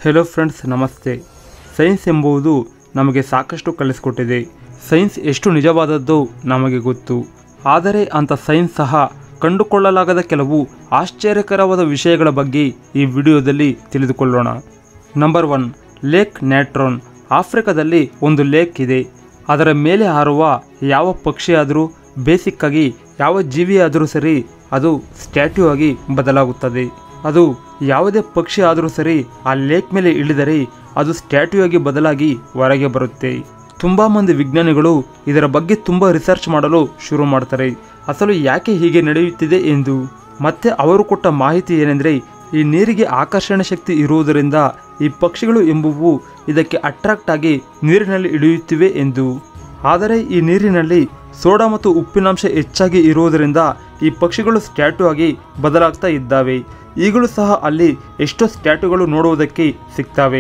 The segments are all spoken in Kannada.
ಹೆಲೋ ಫ್ರೆಂಡ್ಸ್ ನಮಸ್ತೆ ಸೈನ್ಸ್ ಎಂಬುದು ನಮಗೆ ಸಾಕಷ್ಟು ಕಲಿಸಿಕೊಟ್ಟಿದೆ ಸೈನ್ಸ್ ಎಷ್ಟು ನಿಜವಾದದ್ದು ನಮಗೆ ಗೊತ್ತು ಆದರೆ ಅಂಥ ಸೈನ್ಸ್ ಸಹ ಕಂಡುಕೊಳ್ಳಲಾಗದ ಕೆಲವು ಆಶ್ಚರ್ಯಕರವಾದ ವಿಷಯಗಳ ಬಗ್ಗೆ ಈ ವಿಡಿಯೋದಲ್ಲಿ ತಿಳಿದುಕೊಳ್ಳೋಣ ನಂಬರ್ ಒನ್ ಲೇಕ್ ನ್ಯಾಟ್ರಾನ್ ಆಫ್ರಿಕಾದಲ್ಲಿ ಒಂದು ಲೇಕ್ ಇದೆ ಅದರ ಮೇಲೆ ಹಾರುವ ಯಾವ ಪಕ್ಷಿಯಾದರೂ ಬೇಸಿಕ್ಕಾಗಿ ಯಾವ ಜೀವಿಯಾದರೂ ಸರಿ ಅದು ಸ್ಟ್ಯಾಟ್ಯೂ ಆಗಿ ಬದಲಾಗುತ್ತದೆ ಅದು ಯಾವುದೇ ಪಕ್ಷಿ ಆದರೂ ಸರಿ ಆ ಲೇಕ್ ಮೇಲೆ ಇಳಿದರೆ ಅದು ಸ್ಟ್ಯಾಟ್ಯೂ ಆಗಿ ಬದಲಾಗಿ ಹೊರಗೆ ಬರುತ್ತೆ ತುಂಬ ಮಂದಿ ವಿಜ್ಞಾನಿಗಳು ಇದರ ಬಗ್ಗೆ ತುಂಬ ರಿಸರ್ಚ್ ಮಾಡಲು ಶುರು ಮಾಡ್ತಾರೆ ಅಸಲು ಯಾಕೆ ಹೀಗೆ ನಡೆಯುತ್ತಿದೆ ಎಂದು ಮತ್ತೆ ಅವರು ಕೊಟ್ಟ ಮಾಹಿತಿ ಏನೆಂದರೆ ಈ ನೀರಿಗೆ ಆಕರ್ಷಣೆ ಶಕ್ತಿ ಇರುವುದರಿಂದ ಈ ಪಕ್ಷಿಗಳು ಎಂಬುವು ಇದಕ್ಕೆ ಅಟ್ರಾಕ್ಟ್ ಆಗಿ ನೀರಿನಲ್ಲಿ ಇಳಿಯುತ್ತಿವೆ ಎಂದು ಆದರೆ ಈ ನೀರಿನಲ್ಲಿ ಸೋಡಾ ಮತ್ತು ಉಪ್ಪಿನಾಂಶ ಹೆಚ್ಚಾಗಿ ಇರುವುದರಿಂದ ಈ ಪಕ್ಷಿಗಳು ಸ್ಟ್ಯಾಟ್ಯೂ ಆಗಿ ಬದಲಾಗ್ತಾ ಇದ್ದಾವೆ ಈಗಲೂ ಸಹ ಅಲ್ಲಿ ಎಷ್ಟೋ ಸ್ಟ್ಯಾಟ್ಯೂಗಳು ನೋಡುವುದಕ್ಕೆ ಸಿಗ್ತವೆ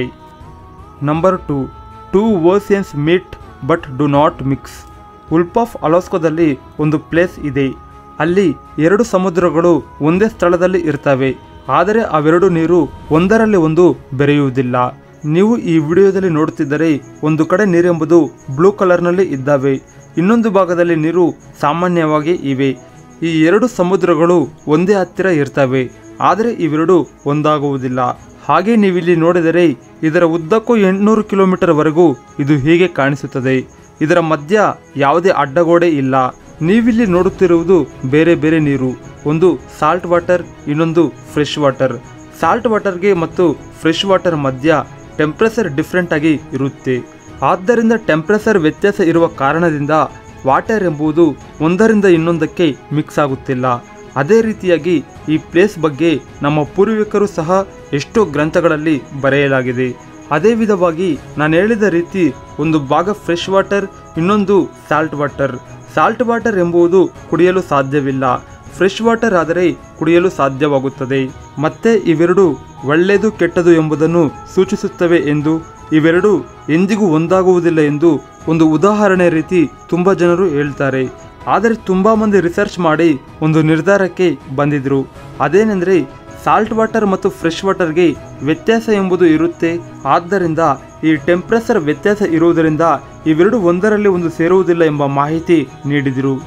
number two two oceans meet but do not mix gulf of ಅಲಾಸ್ಕೋದಲ್ಲಿ ಒಂದು ಪ್ಲೇಸ್ ಇದೆ ಅಲ್ಲಿ ಎರಡು ಸಮುದ್ರಗಳು ಒಂದೇ ಸ್ಥಳದಲ್ಲಿ ಇರ್ತವೆ ಆದರೆ ಅವೆರಡು ನೀರು ಒಂದರಲ್ಲಿ ಒಂದು ಬೆರೆಯುವುದಿಲ್ಲ ನೀವು ಈ ವಿಡಿಯೋದಲ್ಲಿ ನೋಡುತ್ತಿದ್ದರೆ ಒಂದು ಕಡೆ ನೀರೆಂಬುದು ಬ್ಲೂ ಕಲರ್ನಲ್ಲಿ ಇದ್ದಾವೆ ಇನ್ನೊಂದು ಭಾಗದಲ್ಲಿ ನೀರು ಸಾಮಾನ್ಯವಾಗಿ ಇವೆ ಈ ಎರಡು ಸಮುದ್ರಗಳು ಒಂದೇ ಹತ್ತಿರ ಇರ್ತವೆ ಆದರೆ ಇವೆರಡು ಒಂದಾಗುವುದಿಲ್ಲ ಹಾಗೆ ನೀವಿಲ್ಲಿ ನೋಡಿದರೆ ಇದರ ಉದ್ದಕ್ಕೂ ಎಂಟುನೂರು ಕಿಲೋಮೀಟರ್ವರೆಗೂ ಇದು ಹೀಗೆ ಕಾಣಿಸುತ್ತದೆ ಇದರ ಮಧ್ಯ ಯಾವುದೇ ಅಡ್ಡಗೋಡೆ ಇಲ್ಲ ನೀವಿಲ್ಲಿ ನೋಡುತ್ತಿರುವುದು ಬೇರೆ ಬೇರೆ ನೀರು ಒಂದು ಸಾಲ್ಟ್ ವಾಟರ್ ಇನ್ನೊಂದು ಫ್ರೆಶ್ ವಾಟರ್ ಸಾಲ್ಟ್ ವಾಟರ್ಗೆ ಮತ್ತು ಫ್ರೆಶ್ ವಾಟರ್ ಮಧ್ಯ ಟೆಂಪ್ರೇಚರ್ ಡಿಫ್ರೆಂಟ್ ಆಗಿ ಇರುತ್ತೆ ಆದ್ದರಿಂದ ಟೆಂಪ್ರೇಚರ್ ವ್ಯತ್ಯಾಸ ಇರುವ ಕಾರಣದಿಂದ ವಾಟರ್ ಎಂಬುದು ಒಂದರಿಂದ ಇನ್ನೊಂದಕ್ಕೆ ಮಿಕ್ಸ್ ಆಗುತ್ತಿಲ್ಲ ಅದೇ ರೀತಿಯಾಗಿ ಈ ಪ್ಲೇಸ್ ಬಗ್ಗೆ ನಮ್ಮ ಪೂರ್ವಿಕರು ಸಹ ಎಷ್ಟೋ ಗ್ರಂಥಗಳಲ್ಲಿ ಬರೆಯಲಾಗಿದೆ ಅದೇ ವಿಧವಾಗಿ ನಾನು ಹೇಳಿದ ರೀತಿ ಒಂದು ಭಾಗ ಫ್ರೆಶ್ ವಾಟರ್ ಇನ್ನೊಂದು ಸಾಲ್ಟ್ ವಾಟರ್ ಸಾಲ್ಟ್ ವಾಟರ್ ಎಂಬುದು ಕುಡಿಯಲು ಸಾಧ್ಯವಿಲ್ಲ ಫ್ರೆಶ್ ವಾಟರ್ ಆದರೆ ಕುಡಿಯಲು ಸಾಧ್ಯವಾಗುತ್ತದೆ ಮತ್ತೆ ಇವೆರಡು ಒಳ್ಳೆಯದು ಕೆಟ್ಟದು ಎಂಬುದನ್ನು ಸೂಚಿಸುತ್ತವೆ ಎಂದು ಇವೆರಡು ಎಂದಿಗೂ ಒಂದಾಗುವುದಿಲ್ಲ ಎಂದು ಒಂದು ಉದಾಹರಣೆ ರೀತಿ ತುಂಬ ಜನರು ಹೇಳ್ತಾರೆ ಆದರೆ ತುಂಬ ಮಂದಿ ರಿಸರ್ಚ್ ಮಾಡಿ ಒಂದು ನಿರ್ಧಾರಕ್ಕೆ ಬಂದಿದ್ರು ಅದೇನೆಂದರೆ ಸಾಲ್ಟ್ ವಾಟರ್ ಮತ್ತು ಫ್ರೆಶ್ ವಾಟರ್ಗೆ ವ್ಯತ್ಯಾಸ ಎಂಬುದು ಇರುತ್ತೆ ಆದ್ದರಿಂದ ಈ ಟೆಂಪ್ರೇಚರ್ ವ್ಯತ್ಯಾಸ ಇರುವುದರಿಂದ ಇವೆರಡು ಒಂದರಲ್ಲಿ ಒಂದು ಸೇರುವುದಿಲ್ಲ ಎಂಬ ಮಾಹಿತಿ ನೀಡಿದರು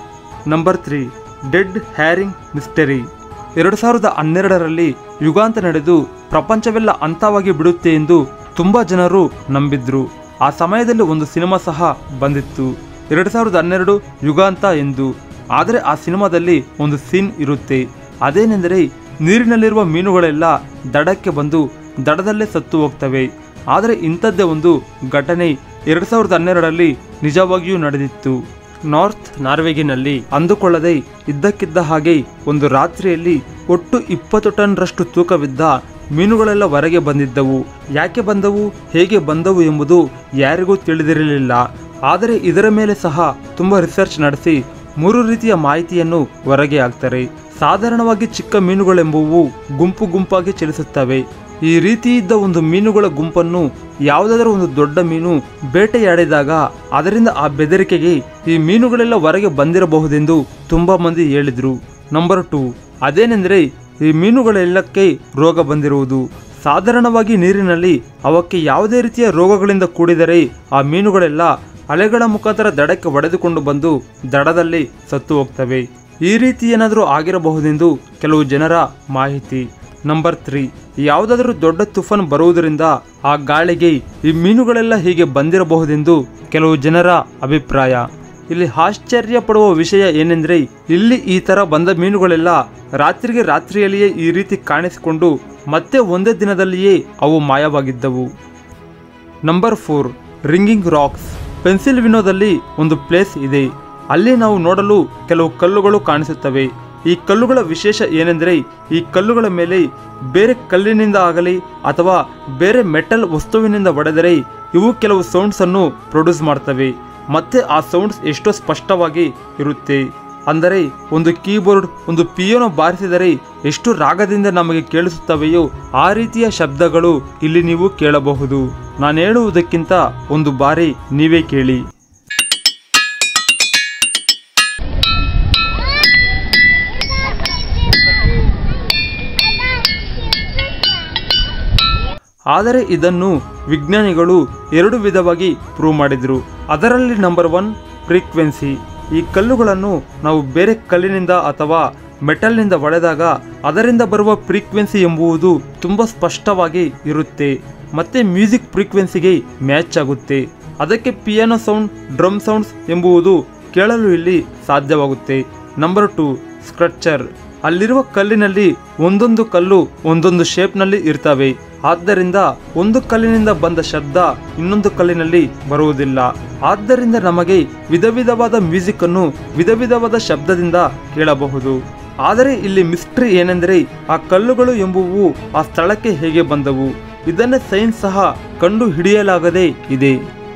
number three dead herring mystery ಎರಡು ಸಾವಿರದ ಹನ್ನೆರಡರಲ್ಲಿ ಯುಗಾಂತ ನಡೆದು ಪ್ರಪಂಚವೆಲ್ಲ ಅಂತವಾಗಿ ಬಿಡುತ್ತೆ ಎಂದು ತುಂಬ ಜನರು ನಂಬಿದ್ರು ಆ ಸಮಯದಲ್ಲಿ ಒಂದು ಸಿನಿಮಾ ಸಹ ಬಂದಿತ್ತು ಎರಡು ಸಾವಿರದ ಹನ್ನೆರಡು ಯುಗಾಂತ ಎಂದು ಆದರೆ ಆ ಸಿನಿಮಾದಲ್ಲಿ ಒಂದು ಸೀನ್ ಇರುತ್ತೆ ಅದೇನೆಂದರೆ ನೀರಿನಲ್ಲಿರುವ ಮೀನುಗಳೆಲ್ಲ ದಡಕ್ಕೆ ಬಂದು ದಡದಲ್ಲೇ ಸತ್ತು ಹೋಗ್ತವೆ ಆದರೆ ಇಂಥದ್ದೇ ಒಂದು ಘಟನೆ ಎರಡು ಸಾವಿರದ ಹನ್ನೆರಡರಲ್ಲಿ ನಿಜವಾಗಿಯೂ ನಡೆದಿತ್ತು ನಾರ್ತ್ ನಾರ್ವೆಗಿನಲ್ಲಿ ಅಂದುಕೊಳ್ಳದೆ ಇದ್ದಕ್ಕಿದ್ದ ಹಾಗೆ ಒಂದು ರಾತ್ರಿಯಲ್ಲಿ ಒಟ್ಟು ಇಪ್ಪತ್ತು ಟನ್ರಷ್ಟು ತೂಕವಿದ್ದ ಮೀನುಗಳೆಲ್ಲ ಹೊರಗೆ ಬಂದಿದ್ದವು ಯಾಕೆ ಬಂದವು ಹೇಗೆ ಬಂದವು ಎಂಬುದು ಯಾರಿಗೂ ತಿಳಿದಿರಲಿಲ್ಲ ಆದರೆ ಇದರ ಮೇಲೆ ಸಹ ತುಂಬ ರಿಸರ್ಚ್ ನಡೆಸಿ ಮೂರು ರೀತಿಯ ಮಾಹಿತಿಯನ್ನು ಹೊರಗೆ ಹಾಕ್ತಾರೆ ಸಾಧಾರಣವಾಗಿ ಚಿಕ್ಕ ಮೀನುಗಳೆಂಬುವು ಗುಂಪು ಗುಂಪಾಗಿ ಚಲಿಸುತ್ತವೆ ಈ ರೀತಿ ಇದ್ದ ಒಂದು ಮೀನುಗಳ ಗುಂಪನ್ನು ಯಾವುದಾದರೂ ಒಂದು ದೊಡ್ಡ ಮೀನು ಬೇಟೆಯಾಡಿದಾಗ ಅದರಿಂದ ಆ ಬೆದರಿಕೆಗೆ ಈ ಮೀನುಗಳೆಲ್ಲ ಹೊರಗೆ ಬಂದಿರಬಹುದೆಂದು ತುಂಬ ಮಂದಿ ಹೇಳಿದರು ನಂಬರ್ ಟು ಅದೇನೆಂದರೆ ಈ ಮೀನುಗಳೆಲ್ಲಕ್ಕೆ ರೋಗ ಬಂದಿರುವುದು ಸಾಧಾರಣವಾಗಿ ನೀರಿನಲ್ಲಿ ಅವಕ್ಕೆ ಯಾವುದೇ ರೀತಿಯ ರೋಗಗಳಿಂದ ಕೂಡಿದರೆ ಆ ಮೀನುಗಳೆಲ್ಲ ಅಲೆಗಳ ಮುಖಾಂತರ ದಡಕ್ಕೆ ಒಡೆದುಕೊಂಡು ಬಂದು ದಡದಲ್ಲಿ ಸತ್ತು ಹೋಗ್ತವೆ ಈ ರೀತಿ ಏನಾದರೂ ಆಗಿರಬಹುದೆಂದು ಕೆಲವು ಜನರ ಮಾಹಿತಿ ನಂಬರ್ ತ್ರೀ ಯಾವುದಾದರೂ ದೊಡ್ಡ ತುಫಾನ್ ಬರುವುದರಿಂದ ಆ ಗಾಳಿಗೆ ಈ ಮೀನುಗಳೆಲ್ಲ ಹೀಗೆ ಬಂದಿರಬಹುದೆಂದು ಕೆಲವು ಜನರ ಅಭಿಪ್ರಾಯ ಇಲ್ಲಿ ಆಶ್ಚರ್ಯ ಪಡುವ ವಿಷಯ ಏನೆಂದರೆ ಇಲ್ಲಿ ಈ ಥರ ಬಂದ ಮೀನುಗಳೆಲ್ಲ ರಾತ್ರಿಗೆ ರಾತ್ರಿಯಲ್ಲಿಯೇ ಈ ರೀತಿ ಕಾಣಿಸಿಕೊಂಡು ಮತ್ತೆ ಒಂದೇ ದಿನದಲ್ಲಿಯೇ ಅವು ಮಾಯವಾಗಿದ್ದವು ನಂಬರ್ ಫೋರ್ ರಿಂಗಿಂಗ್ ರಾಕ್ಸ್ ಪೆನ್ಸಿಲ್ವಿನೋದಲ್ಲಿ ಒಂದು ಪ್ಲೇಸ್ ಇದೆ ಅಲ್ಲಿ ನಾವು ನೋಡಲು ಕೆಲವು ಕಲ್ಲುಗಳು ಕಾಣಿಸುತ್ತವೆ ಈ ಕಲ್ಲುಗಳ ವಿಶೇಷ ಏನೆಂದರೆ ಈ ಕಲ್ಲುಗಳ ಮೇಲೆ ಬೇರೆ ಕಲ್ಲಿನಿಂದ ಆಗಲಿ ಅಥವಾ ಬೇರೆ ಮೆಟಲ್ ವಸ್ತುವಿನಿಂದ ಹೊಡೆದರೆ ಇವು ಕೆಲವು ಸೌಂಡ್ಸನ್ನು ಪ್ರೊಡ್ಯೂಸ್ ಮಾಡ್ತವೆ ಮತ್ತೆ ಆ ಸೌಂಡ್ಸ್ ಎಷ್ಟೋ ಸ್ಪಷ್ಟವಾಗಿ ಇರುತ್ತೆ ಅಂದರೆ ಒಂದು ಕೀಬೋರ್ಡ್ ಒಂದು ಪಿಯೋನ ಬಾರಿಸಿದರೆ ಎಷ್ಟು ರಾಗದಿಂದ ನಮಗೆ ಕೇಳಿಸುತ್ತವೆಯೋ ಆ ರೀತಿಯ ಶಬ್ದಗಳು ಇಲ್ಲಿ ನೀವು ಕೇಳಬಹುದು ನಾನು ಹೇಳುವುದಕ್ಕಿಂತ ಒಂದು ಬಾರಿ ನೀವೇ ಕೇಳಿ ಆದರೆ ಇದನ್ನು ವಿಜ್ಞಾನಿಗಳು ಎರಡು ವಿಧವಾಗಿ ಪ್ರೂವ್ ಮಾಡಿದರು ಅದರಲ್ಲಿ ನಂಬರ್ ಒನ್ ಫ್ರೀಕ್ವೆನ್ಸಿ ಈ ಕಲ್ಲುಗಳನ್ನು ನಾವು ಬೇರೆ ಕಲ್ಲಿನಿಂದ ಅಥವಾ ಮೆಟಲ್ನಿಂದ ಹೊಡೆದಾಗ ಅದರಿಂದ ಬರುವ ಫ್ರೀಕ್ವೆನ್ಸಿ ಎಂಬುದು ತುಂಬ ಸ್ಪಷ್ಟವಾಗಿ ಇರುತ್ತೆ ಮತ್ತೆ ಮ್ಯೂಸಿಕ್ ಫ್ರೀಕ್ವೆನ್ಸಿಗೆ ಮ್ಯಾಚ್ ಆಗುತ್ತೆ ಅದಕ್ಕೆ ಪಿಯಾನೋ ಸೌಂಡ್ ಡ್ರಮ್ ಸೌಂಡ್ಸ್ ಎಂಬುದು ಕೇಳಲು ಇಲ್ಲಿ ಸಾಧ್ಯವಾಗುತ್ತೆ ನಂಬರ್ ಟು ಸ್ಕ್ರಚ್ಚರ್ ಅಲ್ಲಿರುವ ಕಲ್ಲಿನಲ್ಲಿ ಒಂದೊಂದು ಕಲ್ಲು ಒಂದೊಂದು ಶೇಪ್ನಲ್ಲಿ ಇರ್ತವೆ ಆದ್ದರಿಂದ ಒಂದು ಕಲ್ಲಿನಿಂದ ಬಂದ ಶಬ್ದ ಇನ್ನೊಂದು ಕಲ್ಲಿನಲ್ಲಿ ಬರುವುದಿಲ್ಲ ಆದ್ದರಿಂದ ನಮಗೆ ವಿಧ ವಿಧವಾದ ಮ್ಯೂಸಿಕ್ ಅನ್ನು ವಿಧ ವಿಧವಾದ ಶಬ್ದದಿಂದ ಕೇಳಬಹುದು ಆದರೆ ಇಲ್ಲಿ ಮಿಸ್ಟ್ರಿ ಏನೆಂದರೆ ಆ ಕಲ್ಲುಗಳು ಎಂಬುವು ಆ ಸ್ಥಳಕ್ಕೆ ಹೇಗೆ ಬಂದವು ಇದನ್ನೇ ಸೈನ್ಸ್ ಸಹ ಕಂಡು ಹಿಡಿಯಲಾಗದೇ ಇದೆ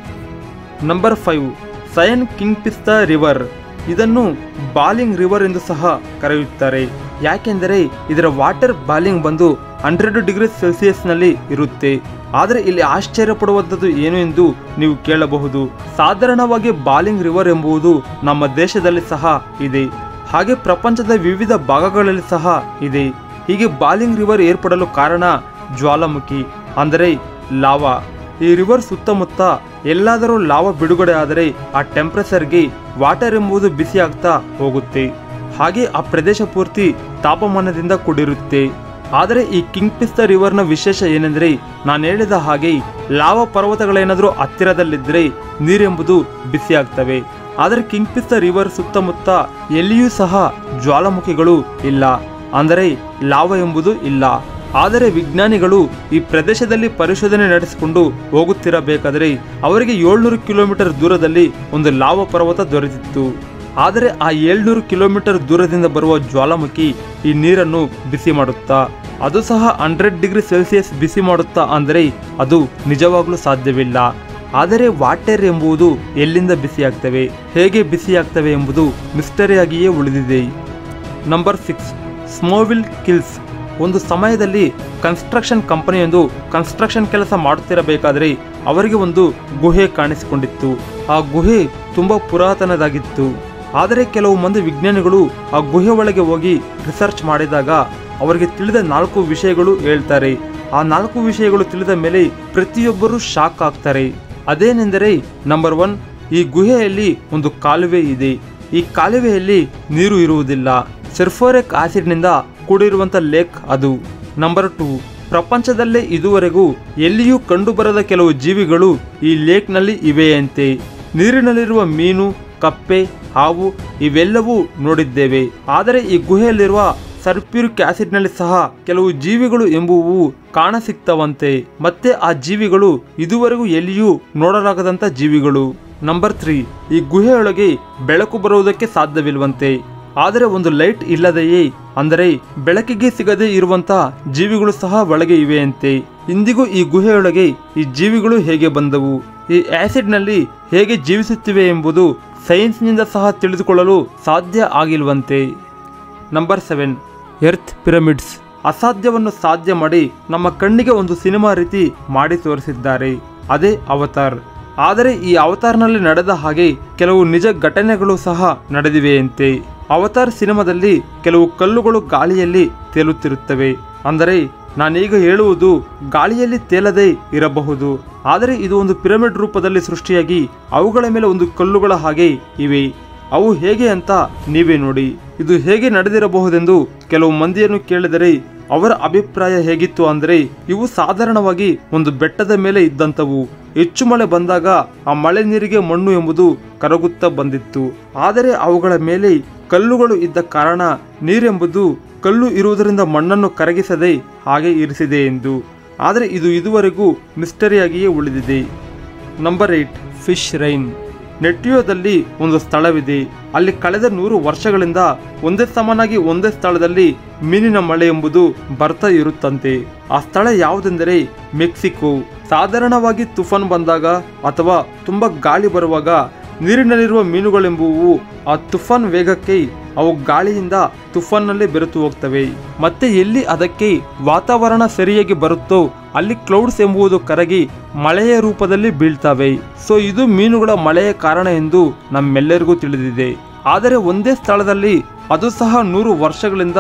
ನಂಬರ್ ಫೈವ್ ಸಯನ್ ಕಿಂಗ್ ಪಿಸ್ತಾ ರಿವರ್ ಇದನ್ನು ಬಾಲಿಂಗ್ ರಿವರ್ ಎಂದು ಸಹ ಕರೆಯುತ್ತಾರೆ ಯಾಕೆಂದರೆ ಇದರ ವಾಟರ್ ಬಾಲಿಂಗ್ ಬಂದು ಹಂಡ್ರೆಡ್ ಡಿಗ್ರಿ ಸೆಲ್ಸಿಯಸ್ನಲ್ಲಿ ಇರುತ್ತೆ ಆದರೆ ಇಲ್ಲಿ ಆಶ್ಚರ್ಯ ಪಡುವಂಥದ್ದು ಏನು ಎಂದು ನೀವು ಕೇಳಬಹುದು ಸಾಧಾರಣವಾಗಿ ಬಾಲಿಂಗ್ ರಿವರ್ ಎಂಬುದು ನಮ್ಮ ದೇಶದಲ್ಲಿ ಸಹ ಇದೆ ಹಾಗೆ ಪ್ರಪಂಚದ ವಿವಿಧ ಭಾಗಗಳಲ್ಲಿ ಸಹ ಇದೆ ಹೀಗೆ ಬಾಲಿಂಗ್ ರಿವರ್ ಏರ್ಪಡಲು ಕಾರಣ ಜ್ವಾಲಾಮುಖಿ ಅಂದರೆ ಲಾವಾ ಈ ರಿವರ್ ಸುತ್ತಮುತ್ತ ಎಲ್ಲಾದರೂ ಲಾವ ಬಿಡುಗಡೆ ಆದರೆ ಆ ಟೆಂಪ್ರೇಚರ್ಗೆ ವಾಟರ್ ಎಂಬುದು ಬಿಸಿ ಆಗ್ತಾ ಹೋಗುತ್ತೆ ಹಾಗೆ ಆ ಪ್ರದೇಶ ಪೂರ್ತಿ ತಾಪಮಾನದಿಂದ ಕೂಡಿರುತ್ತೆ ಆದರೆ ಈ ಕಿಂಗ್ ಪಿಸ್ತಾ ರಿವರ್ನ ವಿಶೇಷ ಏನೆಂದರೆ ನಾನು ಹೇಳಿದ ಹಾಗೆ ಲಾವ ಪರ್ವತಗಳೇನಾದರೂ ಹತ್ತಿರದಲ್ಲಿದ್ದರೆ ನೀರೆಂಬುದು ಬಿಸಿ ಆಗ್ತವೆ ಆದರೆ ಕಿಂಗ್ ಪಿಸ್ತಾ ರಿವರ್ ಸುತ್ತಮುತ್ತ ಎಲ್ಲಿಯೂ ಸಹ ಜ್ವಾಲಾಮುಖಿಗಳು ಇಲ್ಲ ಅಂದರೆ ಲಾವ ಎಂಬುದು ಇಲ್ಲ ಆದರೆ ವಿಜ್ಞಾನಿಗಳು ಈ ಪ್ರದೇಶದಲ್ಲಿ ಪರಿಶೋಧನೆ ನಡೆಸಿಕೊಂಡು ಹೋಗುತ್ತಿರಬೇಕಾದರೆ ಅವರಿಗೆ ಏಳ್ನೂರು ಕಿಲೋಮೀಟರ್ ದೂರದಲ್ಲಿ ಒಂದು ಲಾವ ಪರ್ವತ ದೊರೆತಿತ್ತು ಆದರೆ ಆ ಏಳ್ನೂರು ಕಿಲೋಮೀಟರ್ ದೂರದಿಂದ ಬರುವ ಜ್ವಾಲಾಮುಖಿ ಈ ನೀರನ್ನು ಬಿಸಿ ಮಾಡುತ್ತಾ ಅದು ಸಹ ಹಂಡ್ರೆಡ್ ಡಿಗ್ರಿ ಸೆಲ್ಸಿಯಸ್ ಬಿಸಿ ಮಾಡುತ್ತಾ ಅಂದರೆ ಅದು ನಿಜವಾಗ್ಲೂ ಸಾಧ್ಯವಿಲ್ಲ ಆದರೆ ವಾಟರ್ ಎಂಬುದು ಎಲ್ಲಿಂದ ಬಿಸಿಯಾಗ್ತವೆ ಹೇಗೆ ಬಿಸಿಯಾಗ್ತವೆ ಎಂಬುದು ಮಿಸ್ಟರಿಯಾಗಿಯೇ ಉಳಿದಿದೆ ನಂಬರ್ ಸಿಕ್ಸ್ ಸ್ಮೋವಿಲ್ ಕಿಲ್ಸ್ ಒಂದು ಸಮಯದಲ್ಲಿ ಕನ್ಸ್ಟ್ರಕ್ಷನ್ ಕಂಪನಿಯೊಂದು ಕನ್ಸ್ಟ್ರಕ್ಷನ್ ಕೆಲಸ ಮಾಡುತ್ತಿರಬೇಕಾದರೆ ಅವರಿಗೆ ಒಂದು ಗುಹೆ ಕಾಣಿಸಿಕೊಂಡಿತ್ತು ಆ ಗುಹೆ ತುಂಬ ಪುರಾತನದಾಗಿತ್ತು ಆದರೆ ಕೆಲವು ಮಂದಿ ವಿಜ್ಞಾನಿಗಳು ಆ ಗುಹೆ ಒಳಗೆ ಹೋಗಿ ರಿಸರ್ಚ್ ಮಾಡಿದಾಗ ಅವರಿಗೆ ತಿಳಿದ ನಾಲ್ಕು ವಿಷಯಗಳು ಹೇಳ್ತಾರೆ ಆ ನಾಲ್ಕು ವಿಷಯಗಳು ತಿಳಿದ ಮೇಲೆ ಪ್ರತಿಯೊಬ್ಬರು ಶಾಕ್ ಆಗ್ತಾರೆ ಅದೇನೆಂದರೆ ನಂಬರ್ ಒನ್ ಈ ಗುಹೆಯಲ್ಲಿ ಒಂದು ಕಾಲುವೆ ಇದೆ ಈ ಕಾಲುವೆಯಲ್ಲಿ ನೀರು ಇರುವುದಿಲ್ಲ ಸಲ್ಫೋರಿಕ್ ಆಸಿಡ್ನಿಂದ ಕೂಡಿರುವಂಥ ಲೇಕ್ ಅದು ನಂಬರ್ ಟು ಪ್ರಪಂಚದಲ್ಲೇ ಇದುವರೆಗೂ ಎಲ್ಲಿಯೂ ಕಂಡುಬರದ ಕೆಲವು ಜೀವಿಗಳು ಈ ಲೇಕ್ನಲ್ಲಿ ಇವೆಯಂತೆ ನೀರಿನಲ್ಲಿರುವ ಮೀನು ಕಪ್ಪೆ ಹಾವು ಇವೆಲ್ಲವೂ ನೋಡಿದ್ದೇವೆ ಆದರೆ ಈ ಗುಹೆಯಲ್ಲಿರುವ ಸಲ್ಫ್ಯೂರಿಕ್ ಆಸಿಡ್ನಲ್ಲಿ ಸಹ ಕೆಲವು ಜೀವಿಗಳು ಎಂಬುವು ಕಾಣಸಿಗ್ತವಂತೆ ಮತ್ತೆ ಆ ಜೀವಿಗಳು ಇದುವರೆಗೂ ಎಲ್ಲಿಯೂ ನೋಡಲಾಗದಂತ ಜೀವಿಗಳು ನಂಬರ್ ತ್ರೀ ಈ ಗುಹೆಯೊಳಗೆ ಬೆಳಕು ಬರುವುದಕ್ಕೆ ಸಾಧ್ಯವಿಲ್ವಂತೆ ಆದರೆ ಒಂದು ಲೈಟ್ ಇಲ್ಲದೆಯೇ ಅಂದರೆ ಬೆಳಕಿಗೆ ಸಿಗದೇ ಇರುವಂತ ಜೀವಿಗಳು ಸಹ ಒಳಗೆ ಇವೆಯಂತೆ ಇಂದಿಗೂ ಈ ಗುಹೆಯೊಳಗೆ ಈ ಜೀವಿಗಳು ಹೇಗೆ ಬಂದವು ಈ ಆಸಿಡ್ನಲ್ಲಿ ಹೇಗೆ ಜೀವಿಸುತ್ತಿವೆ ಎಂಬುದು ಸೈನ್ಸ್ನಿಂದ ಸಹ ತಿಳಿದುಕೊಳ್ಳಲು ಸಾಧ್ಯ ಆಗಿಲ್ವಂತೆ ನಂಬರ್ ಸೆವೆನ್ ಎರ್ತ್ ಪಿರಮಿಡ್ಸ್ ಅಸಾಧ್ಯವನ್ನು ಸಾಧ್ಯ ಮಾಡಿ ನಮ್ಮ ಕಣ್ಣಿಗೆ ಒಂದು ಸಿನಿಮಾ ರೀತಿ ಮಾಡಿ ತೋರಿಸಿದ್ದಾರೆ ಅದೇ ಅವತಾರ್ ಆದರೆ ಈ ಅವತಾರ್ನಲ್ಲಿ ನಡೆದ ಹಾಗೆ ಕೆಲವು ನಿಜ ಘಟನೆಗಳು ಸಹ ನಡೆದಿವೆಯಂತೆ ಅವತಾರ್ ಸಿನಿಮಾದಲ್ಲಿ ಕೆಲವು ಕಲ್ಲುಗಳು ಗಾಳಿಯಲ್ಲಿ ತೇಲುತ್ತಿರುತ್ತವೆ ಅಂದರೆ ನಾನೀಗ ಹೇಳುವುದು ಗಾಳಿಯಲ್ಲಿ ತೇಲದೇ ಇರಬಹುದು ಆದರೆ ಇದು ಒಂದು ಪಿರಮಿಡ್ ರೂಪದಲ್ಲಿ ಸೃಷ್ಟಿಯಾಗಿ ಅವುಗಳ ಮೇಲೆ ಒಂದು ಕಲ್ಲುಗಳ ಹಾಗೆ ಇವೆ ಅವು ಹೇಗೆ ಅಂತ ನೀವೇ ನೋಡಿ ಇದು ಹೇಗೆ ನಡೆದಿರಬಹುದೆಂದು ಕೆಲವು ಮಂದಿಯನ್ನು ಕೇಳಿದರೆ ಅವರ ಅಭಿಪ್ರಾಯ ಹೇಗಿತ್ತು ಅಂದರೆ ಇವು ಸಾಧಾರಣವಾಗಿ ಒಂದು ಬೆಟ್ಟದ ಮೇಲೆ ಇದ್ದಂಥವು ಹೆಚ್ಚು ಮಳೆ ಬಂದಾಗ ಆ ಮಳೆ ನೀರಿಗೆ ಮಣ್ಣು ಎಂಬುದು ಕರಗುತ್ತಾ ಬಂದಿತ್ತು ಆದರೆ ಅವುಗಳ ಮೇಲೆ ಕಲ್ಲುಗಳು ಇದ್ದ ಕಾರಣ ನೀರೆಂಬುದು ಕಲ್ಲು ಇರುವುದರಿಂದ ಮಣ್ಣನ್ನು ಕರಗಿಸದೆ ಹಾಗೆ ಇರಿಸಿದೆ ಎಂದು ಆದರೆ ಇದು ಇದುವರೆಗೂ ಮಿಸ್ಟರಿಯಾಗಿಯೇ ಉಳಿದಿದೆ ನಂಬರ್ ಏಟ್ ಫಿಶ್ ರೈನ್ ನೆಟ್ಟಿಯೋದಲ್ಲಿ ಒಂದು ಸ್ಥಳವಿದೆ ಅಲ್ಲಿ ಕಳೆದ ನೂರು ವರ್ಷಗಳಿಂದ ಒಂದೇ ಸಮನಾಗಿ ಒಂದೇ ಸ್ಥಳದಲ್ಲಿ ಮೀನಿನ ಮಳೆ ಎಂಬುದು ಬರ್ತಾ ಇರುತ್ತಂತೆ ಆ ಸ್ಥಳ ಯಾವುದೆಂದರೆ ಮೆಕ್ಸಿಕೋ ಸಾಧಾರಣವಾಗಿ ತುಫಾನ್ ಬಂದಾಗ ಅಥವಾ ತುಂಬಾ ಗಾಳಿ ಬರುವಾಗ ನೀರಿನಲ್ಲಿರುವ ಮೀನುಗಳೆಂಬುವು ಆ ತುಫಾನ್ ವೇಗಕ್ಕೆ ಅವು ಗಾಳಿಯಿಂದ ತುಫಾನ್ನಲ್ಲಿ ಬೆರೆತು ಹೋಗ್ತವೆ ಮತ್ತೆ ಎಲ್ಲಿ ಅದಕ್ಕೆ ವಾತಾವರಣ ಸರಿಯಾಗಿ ಬರುತ್ತೋ ಅಲ್ಲಿ ಕ್ಲೌಡ್ಸ್ ಎಂಬುದು ಕರಗಿ ಮಳೆಯ ರೂಪದಲ್ಲಿ ಬೀಳ್ತವೆ ಸೊ ಇದು ಮೀನುಗಳ ಮಳೆಯ ಕಾರಣ ಎಂದು ನಮ್ಮೆಲ್ಲರಿಗೂ ತಿಳಿದಿದೆ ಆದರೆ ಒಂದೇ ಸ್ಥಳದಲ್ಲಿ ಅದು ಸಹ ನೂರು ವರ್ಷಗಳಿಂದ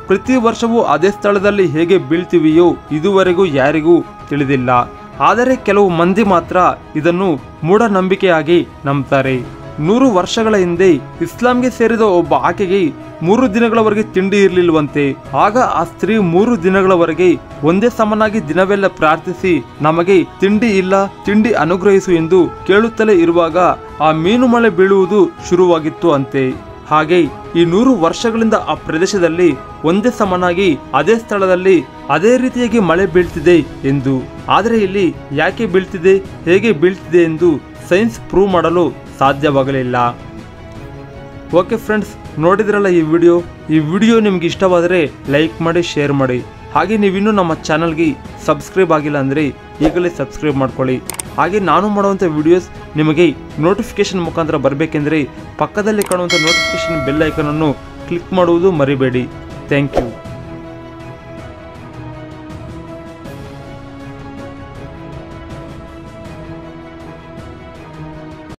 ಪ್ರತಿ ವರ್ಷವೂ ಅದೇ ಸ್ಥಳದಲ್ಲಿ ಹೇಗೆ ಬೀಳ್ತೀವಿಯೋ ಇದುವರೆಗೂ ಯಾರಿಗೂ ತಿಳಿದಿಲ್ಲ ಆದರೆ ಕೆಲವು ಮಂದಿ ಮಾತ್ರ ಇದನ್ನು ಮೂಢನಂಬಿಕೆಯಾಗಿ ನಂಬ್ತಾರೆ ನೂರು ವರ್ಷಗಳ ಹಿಂದೆ ಇಸ್ಲಾಂಗೆ ಸೇರಿದ ಒಬ್ಬ ಆಕೆಗೆ ಮೂರು ದಿನಗಳವರೆಗೆ ತಿಂಡಿ ಇರಲಿಲ್ವಂತೆ ಆಗ ಆ ಸ್ತ್ರೀ ಮೂರು ದಿನಗಳವರೆಗೆ ಒಂದೇ ಸಮನಾಗಿ ದಿನವೆಲ್ಲ ಪ್ರಾರ್ಥಿಸಿ ನಮಗೆ ತಿಂಡಿ ಇಲ್ಲ ತಿಂಡಿ ಅನುಗ್ರಹಿಸು ಎಂದು ಕೇಳುತ್ತಲೇ ಇರುವಾಗ ಆ ಮೀನು ಮಳೆ ಬೀಳುವುದು ಶುರುವಾಗಿತ್ತು ಅಂತೆ ಹಾಗೆ ಈ ನೂರು ವರ್ಷಗಳಿಂದ ಆ ಪ್ರದೇಶದಲ್ಲಿ ಒಂದೇ ಸಮನಾಗಿ ಅದೇ ಸ್ಥಳದಲ್ಲಿ ಅದೇ ರೀತಿಯಾಗಿ ಮಳೆ ಬೀಳ್ತಿದೆ ಎಂದು ಆದರೆ ಇಲ್ಲಿ ಯಾಕೆ ಬೀಳ್ತಿದೆ ಹೇಗೆ ಬೀಳ್ತಿದೆ ಎಂದು ಸೈನ್ಸ್ ಪ್ರೂವ್ ಮಾಡಲು ಸಾಧ್ಯವಾಗಲಿಲ್ಲ ಓಕೆ ಫ್ರೆಂಡ್ಸ್ ನೋಡಿದ್ರಲ್ಲ ಈ ವಿಡಿಯೋ ಈ ವಿಡಿಯೋ ನಿಮ್ಗೆ ಇಷ್ಟವಾದರೆ ಲೈಕ್ ಮಾಡಿ ಶೇರ್ ಮಾಡಿ ಹಾಗೆ ನೀವಿನ್ನೂ ನಮ್ಮ ಚಾನಲ್ಗೆ ಸಬ್ಸ್ಕ್ರೈಬ್ ಆಗಿಲ್ಲ ಅಂದರೆ ಈಗಲೇ ಸಬ್ಸ್ಕ್ರೈಬ್ ಮಾಡ್ಕೊಳ್ಳಿ ಹಾಗೆ ನಾನು ಮಾಡುವಂಥ ವಿಡಿಯೋಸ್ ನಿಮಗೆ ನೋಟಿಫಿಕೇಶನ್ ಮುಖಾಂತರ ಬರಬೇಕೆಂದರೆ ಪಕ್ಕದಲ್ಲಿ ಕಾಣುವಂಥ ನೋಟಿಫಿಕೇಶನ್ ಬೆಲ್ ಐಕನನ್ನು ಕ್ಲಿಕ್ ಮಾಡುವುದು ಮರಿಬೇಡಿ ಥ್ಯಾಂಕ್ ಯು